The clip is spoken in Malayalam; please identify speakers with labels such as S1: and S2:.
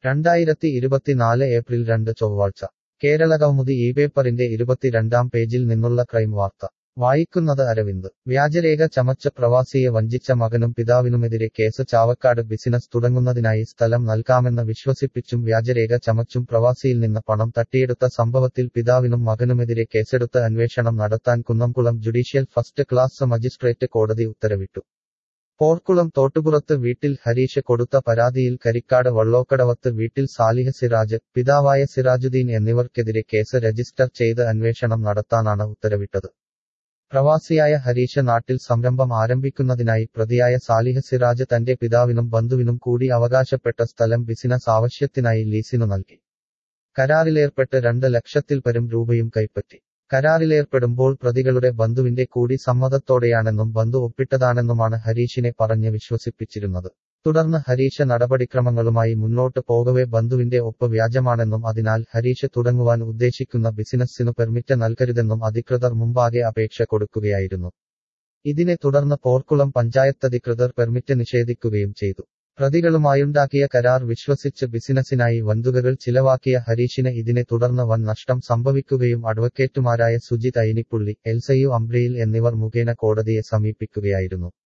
S1: രണ്ടായിരത്തി ഇരുപത്തിനാല് ഏപ്രിൽ രണ്ട് ചൊവ്വാഴ്ച കേരളകൗമുദി ഈ പേപ്പറിന്റെ ഇരുപത്തിരണ്ടാം പേജിൽ നിന്നുള്ള ക്രൈം വാർത്ത വായിക്കുന്നത് അരവിന്ദ് വ്യാജരേഖ ചമച്ച പ്രവാസിയെ വഞ്ചിച്ച മകനും പിതാവിനുമെതിരെ കേസ് ചാവക്കാട് ബിസിനസ് തുടങ്ങുന്നതിനായി സ്ഥലം നൽകാമെന്ന് വിശ്വസിപ്പിച്ചും വ്യാജരേഖ ചമച്ചും പ്രവാസിയിൽ നിന്ന് പണം തട്ടിയെടുത്ത സംഭവത്തിൽ പിതാവിനും മകനുമെതിരെ കേസെടുത്ത് അന്വേഷണം നടത്താൻ Kunnamkulam judicial first class magistrate കോടതി ഉത്തരവിട്ടു പോർക്കുളം തോട്ടുപുറത്ത് വീട്ടിൽ ഹരീഷ് കൊടുത്ത പരാതിയിൽ കരിക്കാട് വള്ളോക്കടവത്ത് വീട്ടിൽ സാലിഹ് സിറാജ് പിതാവായ സിറാജുദ്ദീൻ എന്നിവർക്കെതിരെ കേസ് രജിസ്റ്റർ ചെയ്ത് അന്വേഷണം നടത്താനാണ് ഉത്തരവിട്ടത് പ്രവാസിയായ ഹരീഷ് നാട്ടിൽ സംരംഭം ആരംഭിക്കുന്നതിനായി പ്രതിയായ സാലിഹ് സിറാജ് തന്റെ പിതാവിനും ബന്ധുവിനും കൂടി അവകാശപ്പെട്ട സ്ഥലം ബിസിനസ് ആവശ്യത്തിനായി ലീസിനു നൽകി കരാറിലേർപ്പെട്ട് രണ്ട് ലക്ഷത്തിൽ പരം രൂപയും കൈപ്പറ്റി കരാറിലേർപ്പെടുമ്പോൾ പ്രതികളുടെ ബന്ധുവിന്റെ കൂടി സമ്മതത്തോടെയാണെന്നും ബന്ധു ഒപ്പിട്ടതാണെന്നുമാണ് ഹരീഷിനെ പറഞ്ഞ് വിശ്വസിപ്പിച്ചിരുന്നത് തുടർന്ന് ഹരീഷ് നടപടിക്രമങ്ങളുമായി മുന്നോട്ട് പോകവെ ബന്ധുവിന്റെ ഒപ്പ് വ്യാജമാണെന്നും അതിനാൽ ഹരീഷ് തുടങ്ങുവാൻ ഉദ്ദേശിക്കുന്ന ബിസിനസ്സിനു പെർമിറ്റ് നൽകരുതെന്നും അധികൃതർ മുമ്പാകെ അപേക്ഷ കൊടുക്കുകയായിരുന്നു ഇതിനെ തുടർന്ന് പോർക്കുളം പഞ്ചായത്തധികൃതർ പെർമിറ്റ് നിഷേധിക്കുകയും ചെയ്തു പ്രതികളുമായുണ്ടാക്കിയ കരാർ വിശ്വസിച്ച് ബിസിനസിനായി വൻതുകകൾ ചിലവാക്കിയ ഹരീഷിന് ഇതിനെ തുടർന്ന് വൻ നഷ്ടം സംഭവിക്കുകയും അഡ്വക്കേറ്റുമാരായ സുജിത് ഐനിപ്പുള്ളി എൽസയു അംബ്രയിൽ എന്നിവർ മുഖേന കോടതിയെ സമീപിക്കുകയായിരുന്നു